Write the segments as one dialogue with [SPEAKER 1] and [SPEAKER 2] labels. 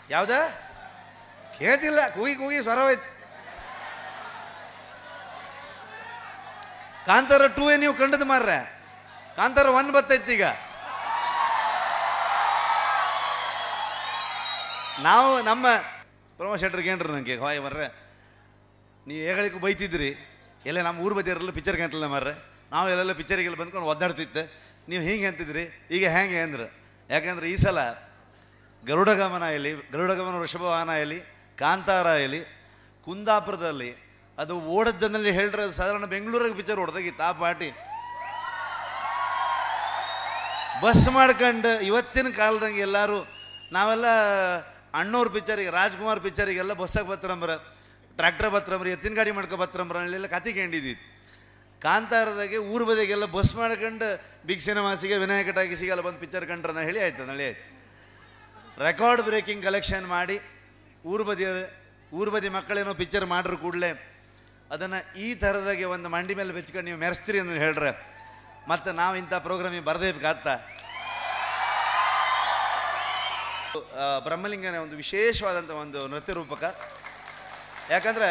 [SPEAKER 1] ಯಾವ್ದ ಕೇಳ್ತಿಲ್ಲ ಕೂಗಿ ಕೂಗಿ ಸ್ವರ ಹೋಯ್ತು ಕಾಂತಾರ ಟೂ ಏ ನೀವು ಕಂಡದ್ ಮಾರ್ರೆ ಕಾಂತಾರ ಒನ್ ಬತ್ತೈತಿ ಈಗ ನಾವು ನಮ್ಮ ಪ್ರಮೋ ಶೆಟ್ರಿಗೆ ಏನ್ರಿ ನನಗೆ ಹಾಯ್ ಮರ್ರೆ ನೀವು ಹೇಗಳಿಗೂ ಬೈತಿದ್ರಿ ಎಲ್ಲ ನಮ್ಮ ಊರು ಬದಿಯರೆಲ್ಲ ಪಿಕ್ಚರ್ಗೆ ಅಂತಲ್ಲ ಮಾರ್ರೆ ನಾವು ಎಲ್ಲೆಲ್ಲ ಪಿಕ್ಚರಿಗೆಲ್ಲ ಬಂದ್ಕೊಂಡು ಒದ್ದಾಡ್ತಿದ್ದೆ ನೀವು ಹಿಂಗೆ ಅಂತಿದ್ರಿ ಈಗ ಹೆಂಗೆ ಅಂದ್ರೆ ಯಾಕಂದ್ರೆ ಈ ಸಲ ಗರುಡ ಗಮನ ಇಲ್ಲಿ ಗರುಡ ಗಮನ ವೃಷಭವಾಹನ ಇಲ್ಲಿ ಕಾಂತಾರ ಇಲ್ಲಿ ಕುಂದಾಪುರದಲ್ಲಿ ಅದು ಓಡದ್ದನ್ನಲ್ಲಿ ಹೇಳ್ರೆ ಸಾಧಾರಣ ಬೆಂಗಳೂರಿಗೆ ಪಿಕ್ಚರ್ ಹೊಡೆದಾಗಿತ್ತು ಆ ಪಾರ್ಟಿ ಬಸ್ ಮಾಡ್ಕೊಂಡು ಇವತ್ತಿನ ಕಾಲದಂಗೆ ಎಲ್ಲರೂ ನಾವೆಲ್ಲ ಅಣ್ಣವ್ರ ಪಿಕ್ಚರಿಗೆ ರಾಜ್ಕುಮಾರ್ ಪಿಕ್ಚರಿಗೆಲ್ಲ ಬಸ್ಸಾಗ ಬತ್ತರಂಬ್ರ ಟ್ರ್ಯಾಕ್ಟರ್ ಬತ್ತರಂಬ್ರ ಎತ್ತಿನ ಗಾಡಿ ಮಾಡ್ಕೊ ಬತ್ತರಂಬ್ರ ಅಲ್ಲೆಲ್ಲ ಕತೆ ಕೇಳಿದ್ದಿತ್ತು ಕಾಂತಾರದಾಗೆ ಊರು ಬದಿಗೆಲ್ಲ ಬಸ್ ಮಾಡ್ಕೊಂಡು ಬಿಗ್ ಸಿನಿಮಾಸಿಗೆ ವಿನಾಯಕ ಟಾಕೀಸಿಗೆಲ್ಲ ಬಂದು ಪಿಕ್ಚರ್ ಕಂಡ್ರನ್ನ ಹೇಳಿ ಆಯ್ತು ನಳಿ ಆಯ್ತು ರೆಕಾರ್ಡ್ ಬ್ರೇಕಿಂಗ್ ಕಲೆಕ್ಷನ್ ಮಾಡಿ ಊರು ಬದಿಯ ಊರು ಬದಿ ಮಕ್ಕಳೇನೋ ಪಿಕ್ಚರ್ ಮಾಡ್ರು ಕೂಡಲೇ ಅದನ್ನು ಈ ಥರದಾಗೆ ಒಂದು ಮಂಡಿ ಮೇಲೆ ಬೆಚ್ಕೊಂಡು ನೀವು ಮೆರೆಸ್ತೀರಿ ಅಂತ ಹೇಳ್ರೆ ಮತ್ತು ನಾವು ಇಂಥ ಪ್ರೋಗ್ರಾಮಿಗೆ ಬರದೇಬೇಕಾಗ್ತಾ ಬ್ರಹ್ಮಲಿಂಗನ ಒಂದು ವಿಶೇಷವಾದಂಥ ಒಂದು ನೃತ್ಯ ರೂಪಕ ಯಾಕಂದರೆ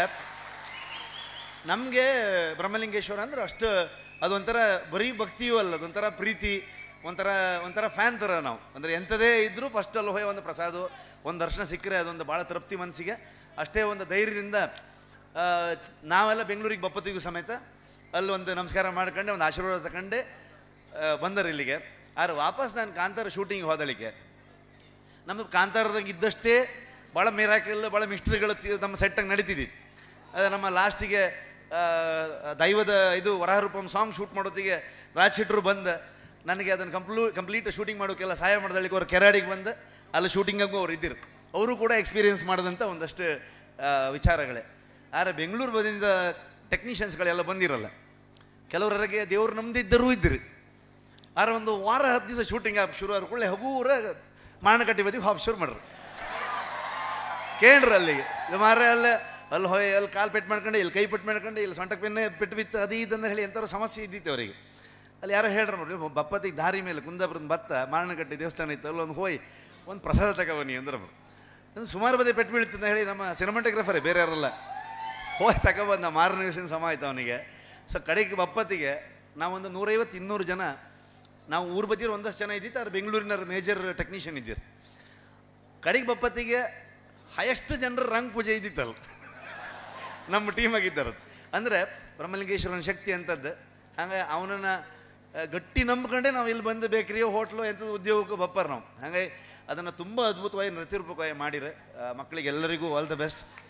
[SPEAKER 1] ನಮಗೆ ಬ್ರಹ್ಮಲಿಂಗೇಶ್ವರ ಅಂದ್ರೆ ಅಷ್ಟು ಅದೊಂಥರ ಬರೀ ಭಕ್ತಿಯೂ ಅಲ್ಲ ಅದೊಂಥರ ಪ್ರೀತಿ ಒಂಥರ ಒಂಥರ ಫ್ಯಾನ್ ಥರ ನಾವು ಅಂದರೆ ಎಂಥದೇ ಇದ್ದರೂ ಫಸ್ಟ್ ಅಲ್ಲಿ ಹೋಗಿ ಒಂದು ಪ್ರಸಾದ ಒಂದು ದರ್ಶನ ಸಿಕ್ಕರೆ ಅದೊಂದು ಭಾಳ ತೃಪ್ತಿ ಮನಸ್ಸಿಗೆ ಅಷ್ಟೇ ಒಂದು ಧೈರ್ಯದಿಂದ ಆ, ನಾವೆಲ್ಲ ಬೆಂಗಳೂರಿಗೆ ಬಪ್ಪತ್ತಿಗೂ ಸಮೇತ ಅಲ್ಲಿ ಒಂದು ನಮಸ್ಕಾರ ಮಾಡ್ಕೊಂಡೆ ಒಂದು ಆಶೀರ್ವಾದ ತಗೊಂಡೆ ಬಂದರು ಇಲ್ಲಿಗೆ ಆದ್ರೆ ವಾಪಸ್ ನಾನು ಕಾಂತಾರ ಶೂಟಿಂಗ್ ಹೋದಳಿಕೆ ನಮ್ಮದು ಕಾಂತಾರದಾಗ ಇದ್ದಷ್ಟೇ ಭಾಳ ಮಿರಾಕಲ್ ಭಾಳ ಮಿಸ್ಟ್ರಿಗಳು ತಿ- ನಮ್ಮ ಸೆಟ್ಟಾಗಿ ನಡೀತಿದ್ದಿತ್ತು ಅದು ನಮ್ಮ ಲಾಸ್ಟಿಗೆ ದೈವದ ಇದು ವರಾಹರೂಪಂ ಸಾಂಗ್ ಶೂಟ್ ಮಾಡೋತ್ತಿಗೆ ರಾಜ್ ಶೆಟ್ರು ಬಂದು ನನಗೆ ಅದನ್ನು ಕಂಪ್ಲೂ ಕಂಪ್ಲೀಟ್ ಶೂಟಿಂಗ್ ಮಾಡೋಕ್ಕೆಲ್ಲ ಸಹಾಯ ಮಾಡೋದಳಿಗೆ ಅವ್ರು ಕೆರಾಡಿಗೆ ಬಂದು ಅಲ್ಲಿ ಶೂಟಿಂಗಾಗೂ ಅವ್ರು ಇದ್ದಿರು ಅವರು ಕೂಡ ಎಕ್ಸ್ಪೀರಿಯನ್ಸ್ ಮಾಡಿದಂಥ ಒಂದಷ್ಟು ಆ, ವಿಚಾರಗಳೇ ಆದರೆ ಬೆಂಗಳೂರು ಬದಿಯಿಂದ ಟೆಕ್ನಿಷಿಯನ್ಸ್ಗಳೆಲ್ಲ ಬಂದಿರಲ್ಲ ಕೆಲವರಿಗೆ ದೇವ್ರು ನಮ್ದಿದ್ದರೂ ಇದ್ದಿರಿ ಆದ್ರೆ ಒಂದು ವಾರ ಹತ್ತು ದಿವಸ ಶೂಟಿಂಗ್ ಆಪ್ ಶುರು ಆದ ಕೂಡಲೇ ಹಗೂರ ಮಾಣಕಟ್ಟಿ ಬದಿಗೆ ಹಾಪ್ ಶುರು ಮಾಡ್ರು ಕೇಳ್ರಿ ಅಲ್ಲಿಗೆ ಇದು ಮಾರ್ರೆ ಅಲ್ಲೇ ಅಲ್ಲಿ ಹೋಯ್ ಅಲ್ಲಿ ಕಾಲು ಪೆಟ್ಟು ಮಾಡ್ಕೊಂಡು ಇಲ್ಲಿ ಕೈ ಪೆಟ್ಟು ಮಾಡ್ಕೊಂಡು ಇಲ್ಲಿ ಸೊಂಟಕ್ಕೆ ಬೆನ್ನೆ ಪೆಟ್ಟು ಬಿತ್ತು ಅದು ಇದಂತ ಹೇಳಿ ಎಂಥವ್ರು ಸಮಸ್ಯೆ ಇದ್ದಿತ್ತು ಅವರಿಗೆ ಅಲ್ಲಿ ಯಾರೋ ಹೇಳ್ರು ನೋಡ್ರಿ ಒಬ್ಬ ಬಪ್ಪತ್ತಿಗೆ ದಾರಿ ಮೇಲೆ ಕುಂದಾಪುರದ ಭತ್ತ ಮಾರಣಕಟ್ಟಿ ದೇವಸ್ಥಾನ ಇತ್ತು ಅಲ್ಲೊಂದು ಹೋಯ್ ಒಂದು ಪ್ರಸಾದ ತಗೊಬನ್ನಿ ಅಂದ್ರೆ ಅದು ಸುಮಾರು ಬದಿ ಪೆಟ್ಟು ಬೀಳ್ತಿದ್ದ ಹೇಳಿ ನಮ್ಮ ಸಿನಿಮಾಟೋಗ್ರಫರೇ ಬೇರೆ ಯಾರಲ್ಲ ಹೋಗಿ ತಗೊಬಂದ ಮಾರನೇ ದಿವಸ ಸಮ ಆಯ್ತು ಅವನಿಗೆ ಸೊ ಕಡೆಗೆ ಬಪ್ಪತ್ತಿಗೆ ನಾವೊಂದು ನೂರೈವತ್ತು ಇನ್ನೂರು ಜನ ನಾವು ಊರು ಬದಿಯರು ಒಂದಷ್ಟು ಜನ ಇದ್ದಿತ್ತು ಅವ್ರು ಬೆಂಗಳೂರಿನ ಮೇಜರ್ ಟೆಕ್ನಿಷಿಯನ್ ಇದ್ದೀರಿ ಕಡೆಗೆ ಬಪ್ಪತ್ತಿಗೆ ಹೈಯೆಸ್ಟ್ ಜನರ ರಂಗ್ ಪೂಜೆ ಇದ್ದಿತ್ತಲ್ಲ ನಮ್ಮ ಟೀಮಾಗಿದ್ದಾರೆ ಅಂದರೆ ಬ್ರಹ್ಮಲಿಂಗೇಶ್ವರನ ಶಕ್ತಿ ಅಂತದ್ದು ಹಂಗೆ ಅವನನ್ನು ಗಟ್ಟಿ ನಂಬ್ಕೊಂಡೆ ನಾವು ಇಲ್ಲಿ ಬಂದು ಬೇಕ್ರಿಯೋ ಹೋಟ್ಲು ಎಂಥ ಉದ್ಯೋಗಕ್ಕೂ ಬಪ್ಪರ್ ನಾವು ಹಾಗೆ ಅದನ್ನು ತುಂಬ ಅದ್ಭುತವಾಗಿ ನೃತ್ಯರೂಪಕವಾಗಿ ಮಾಡಿರೆ ಆ, ಮಕ್ಕಳಿಗೆ ಎಲ್ಲರಿಗೂ ಆಲ್ ದ ಬೆಸ್ಟ್